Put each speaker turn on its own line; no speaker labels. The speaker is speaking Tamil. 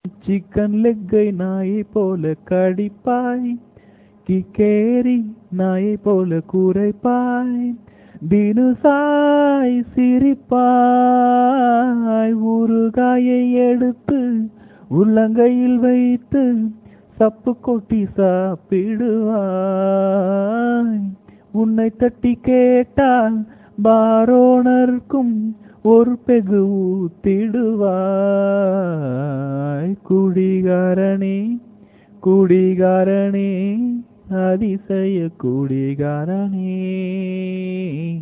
சிக்கன் லெக்கை நாயை போல கடிப்பாய் கிக்கேரி நாயை போல குறைப்பாய் தினுசாய் சிரிப்பாய் ஊறுகாயை எடுத்து உள்ளங்கையில் வைத்து சப்பு கொட்டி சாப்பிடுவாய் உன்னை தட்டி கேட்டால் பாரோனருக்கும் ஒரு பெகு ஊத்திடுவாய் குடிகாரனே குடிகாரனே அதிசய குடிகாரனே